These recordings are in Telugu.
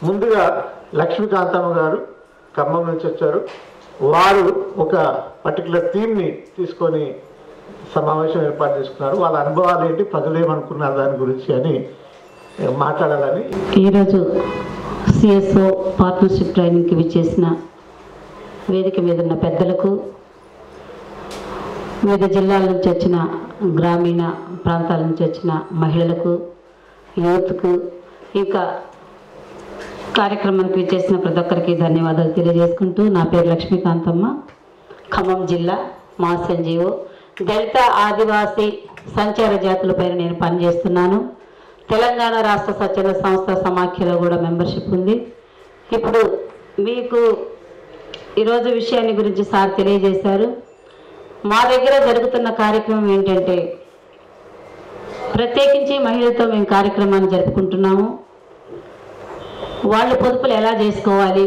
ముందుగా లక్ష్మీకాంతమ్మ గారు ఖమ్మం నుంచి వచ్చారు వారు ఒక పర్టికులర్ థీమ్ని తీసుకొని సమావేశం ఏర్పాటు చేసుకున్నారు వాళ్ళ అనుభవాలు ఏంటి ప్రజలు ఏమనుకున్నారు దాని గురించి అని మాట్లాడాలని ఈరోజు సిఎస్ఓ పార్ట్నర్షిప్ ట్రైనింగ్కి విచ్చేసిన వేదిక మీద ఉన్న పెద్దలకు వివిధ జిల్లాల నుంచి వచ్చిన గ్రామీణ ప్రాంతాల నుంచి వచ్చిన మహిళలకు యూత్కు ఇంకా కార్యక్రమానికి విచ్చేసిన ప్రతి ఒక్కరికి ధన్యవాదాలు తెలియజేసుకుంటూ నా పేరు లక్ష్మీకాంతమ్మ ఖమ్మం జిల్లా మాస్ ఎన్జిఓ దళిత ఆదివాసీ సంచార జాతులపైన నేను పనిచేస్తున్నాను తెలంగాణ రాష్ట్ర స్వచ్ఛంద సంస్థ సమాఖ్యలో కూడా మెంబర్షిప్ ఉంది ఇప్పుడు మీకు ఈరోజు విషయాన్ని గురించి సార్ తెలియజేశారు మా దగ్గర జరుగుతున్న కార్యక్రమం ఏంటంటే ప్రత్యేకించి మహిళలతో మేము కార్యక్రమాన్ని జరుపుకుంటున్నాము వాళ్ళు పొదుపులు ఎలా చేసుకోవాలి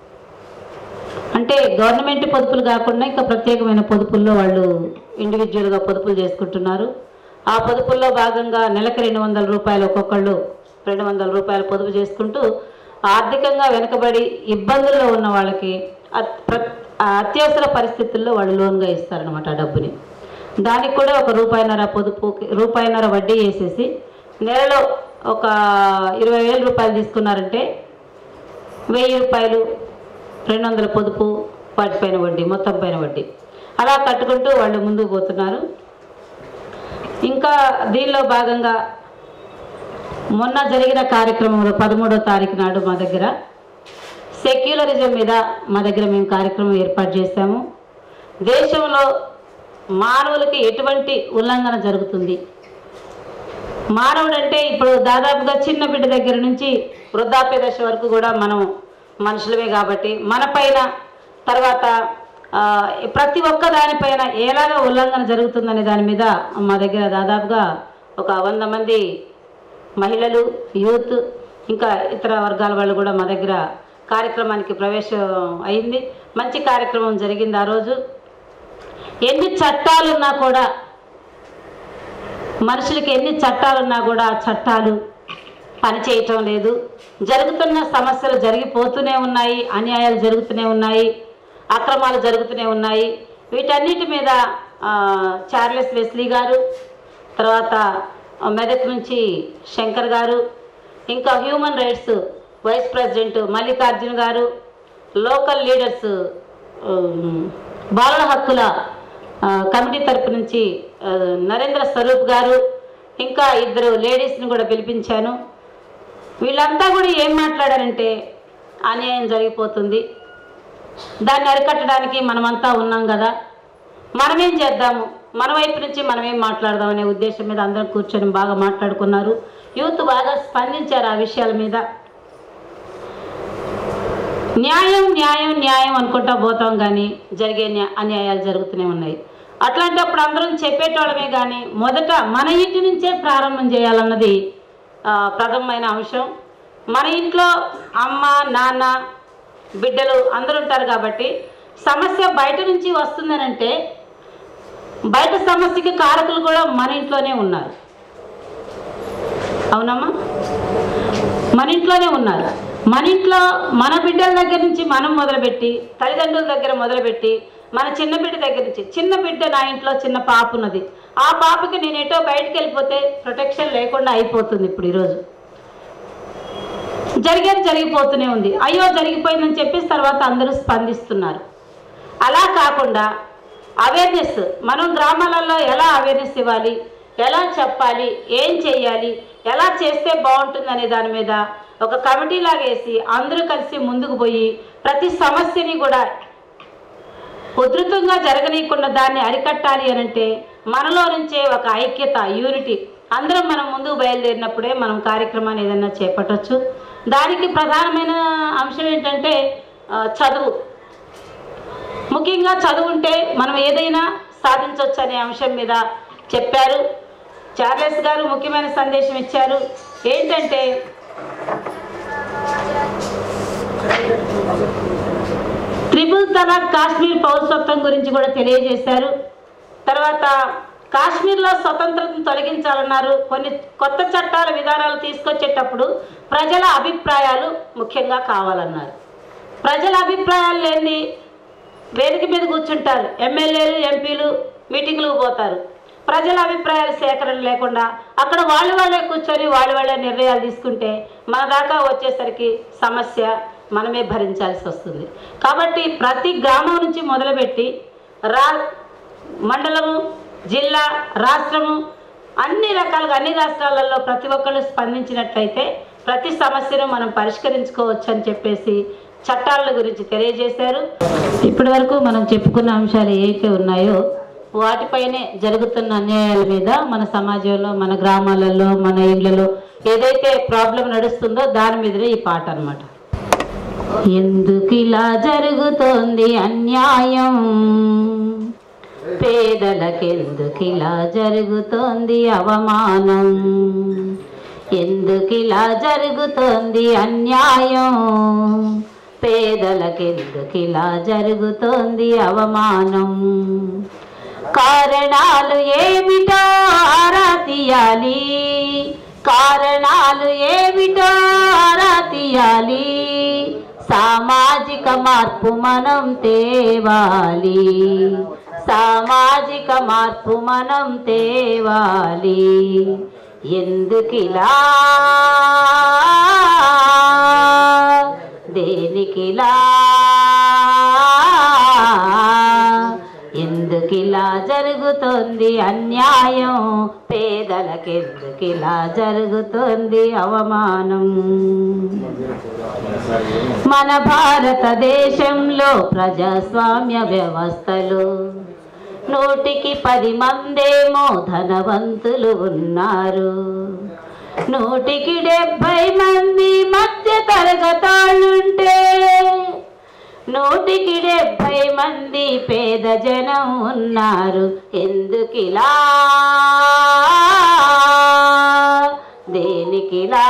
అంటే గవర్నమెంట్ పొదుపులు కాకుండా ఇంకా ప్రత్యేకమైన పొదుపుల్లో వాళ్ళు ఇండివిజువల్గా పొదుపులు చేసుకుంటున్నారు ఆ పొదుపుల్లో భాగంగా నెలకు రెండు వందల రూపాయలు ఒక్కొక్కళ్ళు రెండు వందల రూపాయలు పొదుపు చేసుకుంటూ ఆర్థికంగా వెనుకబడి ఇబ్బందుల్లో ఉన్న వాళ్ళకి అత్- ప్ర- ఆ అత్యవసర పరిస్థితుల్లో వాళ్ళు లోన్గా ఇస్తారనమాట ఆ డబ్బుని దానికి కూడా ఒక రూపాయిన్నర పొదుపు రూపాయిన్నర వడ్డీ వేసేసి నెలలో ఒక ఇరవై వేల రూపాయలు తీసుకున్నారంటే వెయ్యి రూపాయలు రెండు వందల పొదుపు వాటిపైన వడ్డీ మొత్తం పైన వడ్డీ అలా కట్టుకుంటూ వాళ్ళు ముందుకు పోతున్నారు ఇంకా దీనిలో భాగంగా మొన్న జరిగిన కార్యక్రమంలో పదమూడో తారీఖు నాడు మా దగ్గర సెక్యులరిజం మీద మా దగ్గర మేము కార్యక్రమం ఏర్పాటు చేశాము దేశంలో మానవులకి ఎటువంటి ఉల్లంఘన జరుగుతుంది మానవుడు అంటే ఇప్పుడు దాదాపుగా చిన్న బిడ్డ దగ్గర నుంచి వృద్ధాప్య దశ వరకు కూడా మనం మనుషులమే కాబట్టి మన పైన తర్వాత ఆ, ప్రతి ఒక్క దానిపైన ఎలాగ ఉల్లంఘన జరుగుతుందనే దాని మీద మా దగ్గర దాదాపుగా ఒక వంద మంది మహిళలు యూత్ ఇంకా ఇతర వర్గాల వాళ్ళు కూడా మా దగ్గర కార్యక్రమానికి ప్రవేశం అయింది మంచి కార్యక్రమం జరిగింది ఆ రోజు ఎన్ని చట్టాలున్నా కూడా మనుషులకి ఎన్ని చట్టాలున్నా కూడా ఆ చట్టాలు పనిచేయటం లేదు జరుగుతున్న సమస్యలు జరిగిపోతూనే ఉన్నాయి అన్యాయాలు జరుగుతూనే ఉన్నాయి అక్రమాలు జరుగుతూనే ఉన్నాయి వీటన్నిటి మీద ఆ, చార్లెస్ వెస్లీ గారు తర్వాత మెదక్ నుంచి శంకర్ గారు ఇంకా human rights vice president Mallikarjun గారు లోకల్ లీడర్స్ ఉమ్, బాలల హక్కుల ఆ, కమిటీ తరపు నుంచి ఆ, నరేంద్ర స్వరూప్ గారు ఇంకా ఇద్దరు లేడీస్ని కూడా పిలిపించాను వీళ్ళంతా కూడా ఏం మాట్లాడారంటే అన్యాయం జరిగిపోతుంది దాన్ని అరికట్టడానికి మనమంతా ఉన్నాం కదా మనమేం చేద్దాము మన వైపు నుంచి మనమేం మాట్లాడదాం అనే ఉద్దేశం మీద అందరం కూర్చొని బాగా మాట్లాడుకున్నారు యూత్ బాగా స్పందించారు ఆ విషయాల మీద న్యాయం న్యాయం న్యాయం అనుకుంటా పోతాం కానీ జరిగే న్యా- అన్యాయాలు జరుగుతూనే ఉన్నాయి అట్లాంటప్పుడు అందరం చెప్పేటోళ్ళమే కానీ మొదట మన ఇంటి నుంచే ప్రారంభం చేయాలన్నది ఆ, ప్రథమమైన అంశం మన ఇంట్లో అమ్మ నాన్న బిడ్డలు అందరూ ఉంటారు కాబట్టి సమస్య బయట నుంచి వస్తుందనంటే బయట సమస్యకి కారకులు కూడా మన ఇంట్లోనే ఉన్నారు అవునమ్మా మన ఇంట్లోనే ఉన్నారు మన ఇంట్లో మన బిడ్డల దగ్గర నుంచి మనం మొదలుపెట్టి తల్లిదండ్రుల దగ్గర మొదలుపెట్టి మన చిన్న బిడ్డ దగ్గర నుంచి చిన్న బిడ్డ నా ఇంట్లో చిన్న పాప ఉన్నది ఆ పాపకి నేను ఎటో బయటకు వెళ్ళిపోతే ప్రొటెక్షన్ లేకుండా అయిపోతుంది ఇప్పుడు ఈరోజు జరిగేది జరిగిపోతూనే ఉంది అయ్యో జరిగిపోయిందని చెప్పేసి తర్వాత అందరూ స్పందిస్తున్నారు అలా కాకుండా అవేర్నెస్ మనం గ్రామాలలో ఎలా అవేర్నెస్ ఇవ్వాలి ఎలా చెప్పాలి ఏం చేయాలి ఎలా చేస్తే బాగుంటుంది అనే దాని మీద ఒక కమిటీ లాగా వేసి అందరూ కలిసి ముందుకు పోయి ప్రతి సమస్యని కూడా ఉధృతంగా జరగనీయకుండా దాన్ని అరికట్టాలి అని అంటే మనలో నుంచే ఒక ఐక్యత యూనిటీ అందరం మనం ముందుకు బయలుదేరినప్పుడే మనం కార్యక్రమాన్ని ఏదైనా చేపట్టవచ్చు దానికి ప్రధానమైన అంశం ఏంటంటే ఆ, చదువు ముఖ్యంగా చదువు ఉంటే మనం ఏదైనా సాధించవచ్చు అనే అంశం మీద చెప్పారు చార్లెస్ గారు ముఖ్యమైన సందేశం ఇచ్చారు ఏంటంటే త్రిపుల్ తలాక్ కాశ్మీర్ పౌరసత్వం గురించి కూడా తెలియజేశారు తర్వాత కాశ్మీర్లో స్వతంత్రతను తొలగించాలన్నారు కొన్ని కొత్త చట్టాల విధానాలు తీసుకొచ్చేటప్పుడు ప్రజల అభిప్రాయాలు ముఖ్యంగా కావాలన్నారు ప్రజల అభిప్రాయాలు లేని వేదిక మీద కూర్చుంటారు ఎమ్మెల్యేలు ఎంపీలు మీటింగ్లకు పోతారు ప్రజల అభిప్రాయాల సేకరణ లేకుండా అక్కడ వాళ్ళు వాళ్ళే కూర్చొని వాళ్ళు వాళ్ళే నిర్ణయాలు తీసుకుంటే మన దాకా వచ్చేసరికి సమస్య మనమే భరించాల్సి వస్తుంది కాబట్టి ప్రతి గ్రామం నుంచి మొదలుపెట్టి రా మండలము జిల్లా రాష్ట్రము అన్ని రకాలుగా అన్ని రాష్ట్రాలలో ప్రతి ఒక్కళ్ళు స్పందించినట్లయితే ప్రతి సమస్యను మనం పరిష్కరించుకోవచ్చు అని చెప్పేసి చట్టాల గురించి తెలియజేశారు ఇప్పటి వరకు మనం చెప్పుకున్న అంశాలు ఏవైతే ఉన్నాయో వాటిపైనే జరుగుతున్న అన్యాయాల మీద మన సమాజంలో మన గ్రామాలలో మన ఇళ్లలో ఏదైతే ప్రాబ్లం నడుస్తుందో దాని మీదనే ఈ పాట అన్నమాట ఎందుకు ఇలా జరుగుతోంది అన్యాయం పేదలకెందుకు ఇలా జరుగుతోంది అవమానం ఎందుకు ఇలా జరుగుతోంది అన్యాయం పేదలకెందుకు ఇలా జరుగుతోంది అవమానం కారణాలు ఏమిటో ఆరా తీయాలి కారణాలు ఏమిటో ఆరా తీయాలి సామాజిక మార్పు మనం తేవాలి సామాజిక మార్పు మనం తేవాలి ఎందుకిలా దేనికిలా ఎందుకిలా జరుగుతోంది అన్యాయం పేదలకెందుకిలా జరుగుతోంది అవమానం మన భారతదేశంలో ప్రజాస్వామ్య వ్యవస్థలో నూటికి పది మందేమో ధనవంతులు ఉన్నారు నూటికి డెబ్బై మంది మధ్య తరగతాళ్ళుంటే నూటికి డెబ్బై మంది పేద జనం ఉన్నారు ఎందుకిలా దేనికిలా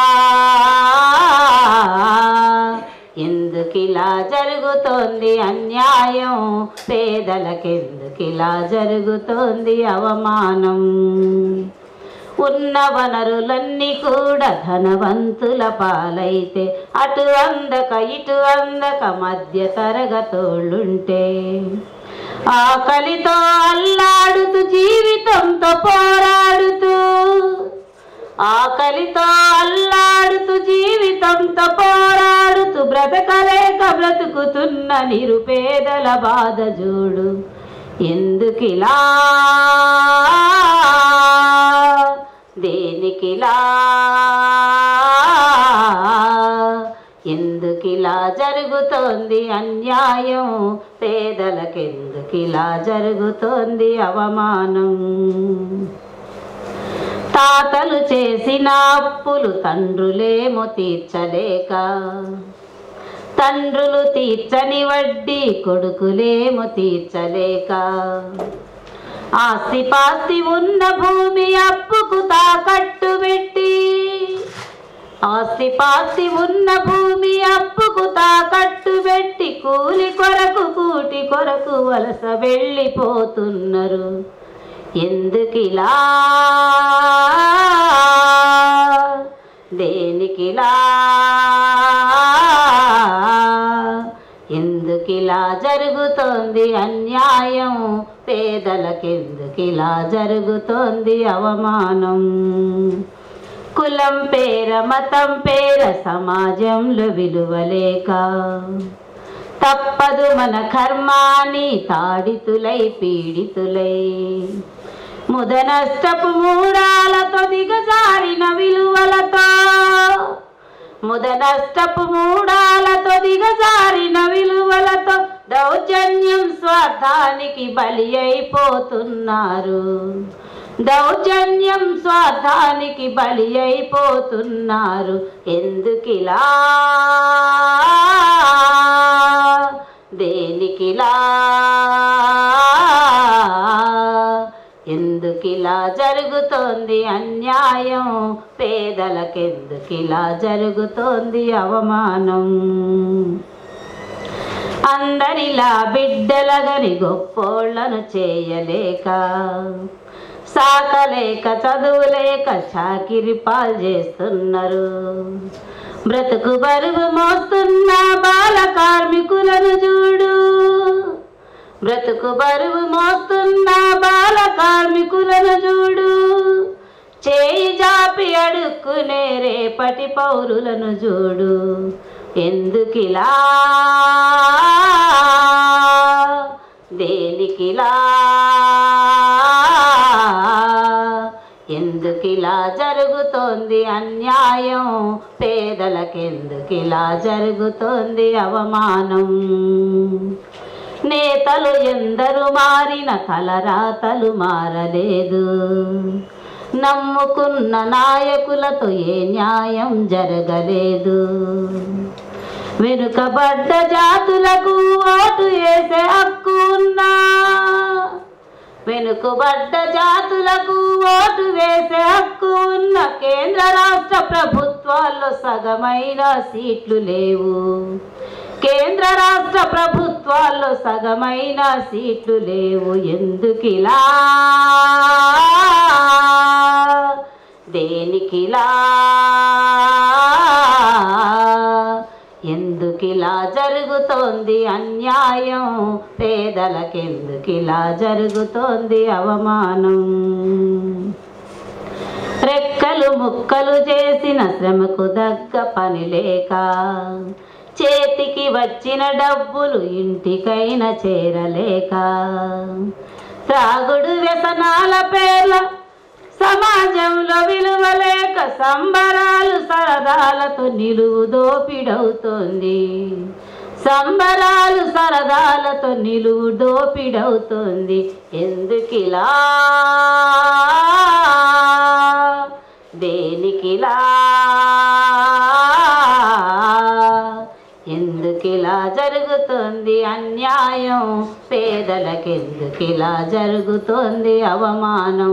ఎందుకిలా జరుగుతోంది అన్యాయం పేదలకెందుకిలా జరుగుతోంది అవమానం ఉన్న వనరులన్నీ కూడా ధనవంతుల పాలైతే అటు అందక ఇటు అందక మధ్య తరగతోళ్ళుంటే ఆకలితో అల్లాడుతూ జీవితంతో పోరాడుతూ ఆకలితో అల్లాడుతూ జీవితంతో పోరాడుతూ బ్రతకలేక బ్రతుకుతున్న నిరుపేదల బాధ చూడు ఎందుకిలా దేనికిలా ఎందుకిలా జరుగుతోంది అన్యాయం పేదలకెందుకిలా జరుగుతోంది అవమానం తాతలు చేసిన అప్పులు తండ్రులేమో తీర్చలేక తండ్రులు తీర్చని వడ్డీ కొడుకులేమో తీర్చలేక ఆస్తిపాస్తి ఉన్న భూమి అప్పుకు తాకట్టు పెట్టి ఆస్తిపాస్తి ఉన్న భూమి అప్పుకు తాకట్టు పెట్టి కూలి కొరకు కూటి కొరకు వలస వెళ్ళిపోతున్నారు ఎందుకిలా దేనికిలా ఎందుకిలా జరుగుతోంది అన్యాయం పేదలకెందుకిలా జరుగుతోంది అవమానం కులం పేర మతం పేర సమాజంలో విలువలేక తప్పదు మన కర్మాని తాడితులై పీడితులై ముదనష్టపు మూడాలతో దిగజారిన విలువలతో ముదనష్టపు మూడాలతో దిగజారిన విలువలతో దౌర్జన్యం స్వార్థానికి బలి అయిపోతున్నారు దౌర్జన్యం స్వార్థానికి బలి అయిపోతున్నారు ఎందుకిలా దేనికిలా ఎందుకిలా జరుగుతోంది అన్యాయం పేదలకెందుకిలా జరుగుతోంది అవమానం అందరిలా బిడ్డలగని గొప్పోళ్లను చేయలేక సాకలేక చదువులేక చాకిరి పాలు చేస్తున్నారు బ్రతుకు బరువు మోస్తున్న బాల కార్మికులను చూడు బ్రతుకు బరువు మోస్తున్న బాల కార్మికులను చూడు చేయి జాపి అడుక్కునే రేపటి పౌరులను చూడు ఎందుకిలా దేనికిలా ఎందుకిలా జరుగుతోంది అన్యాయం పేదలకెందుకిలా జరుగుతోంది అవమానం నేతలు ఎందరు మారిన తలరాతలు మారలేదు నమ్ముకున్న నాయకులతో ఏ న్యాయం జరగలేదు వెనుకబడ్డ జాతులకు ఓటు వేసే హక్కు ఉన్నా వెనుకబడ్డ జాతులకు ఓటు వేసే హక్కు ఉన్న కేంద్ర రాష్ట్ర ప్రభుత్వాల్లో సగమైన సీట్లు లేవు కేంద్ర రాష్ట్ర ప్రభుత్వాల్లో సగమైన సీట్లు లేవు ఎందుకిలా దేనికిలా ఎందుకిలా జరుగుతోంది అన్యాయం పేదలకెందుకిలా జరుగుతోంది అవమానం రెక్కలు ముక్కలు చేసిన శ్రమకు దగ్గ పని లేక చేతికి వచ్చిన డబ్బులు ఇంటికైనా చేరలేక త్రాగుడు వ్యసనాల పేర్ల సమాజంలో విలువలేక సంబరాలు సరదాలతో నిలువు దోపిడవుతోంది సంబరాలు సరదాలతో నిలువు దోపిడవుతోంది ఎందుకిలా దేనికిలా ఎందుకిలా జరుగుతుంది అన్యాయం పేదలకెందుకిలా జరుగుతోంది అవమానం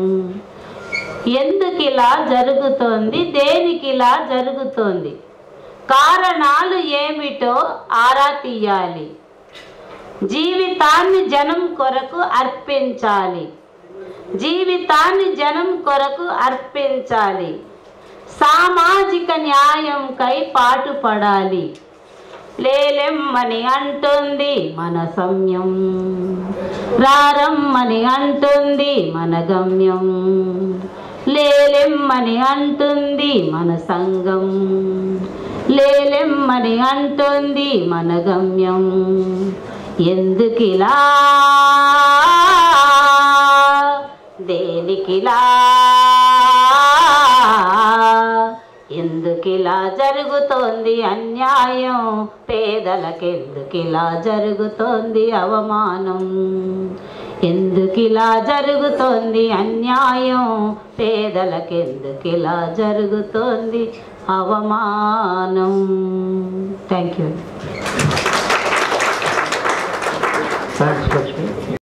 ఎందుకిలా జరుగుతోంది దేనికిలా జరుగుతోంది కారణాలు ఏమిటో ఆరా తీయాలి జీవితాన్ని జనం కొరకు అర్పించాలి జీవితాన్ని జనం కొరకు అర్పించాలి సామాజిక న్యాయంకై పాటుపడాలి లేలెమ్మని అంటుంది మన సమయం రారమ్మని అంటుంది మన గమ్యం లేలెమ్మని అంటుంది మన సంఘం లేలెమ్మని అంటుంది మన గమ్యం ఎందుకిలా దేనికిలా ఎందుకిలా జరుగుతోంది అన్యాయం పేదలకెందుకిలా జరుగుతోంది అవమానం ఎందుకిలా జరుగుతోంది అన్యాయం పేదలకెందుకిలా జరుగుతోంది అవమానం థ్యాంక్ యూ థ్యాంక్స్ లక్ష్మి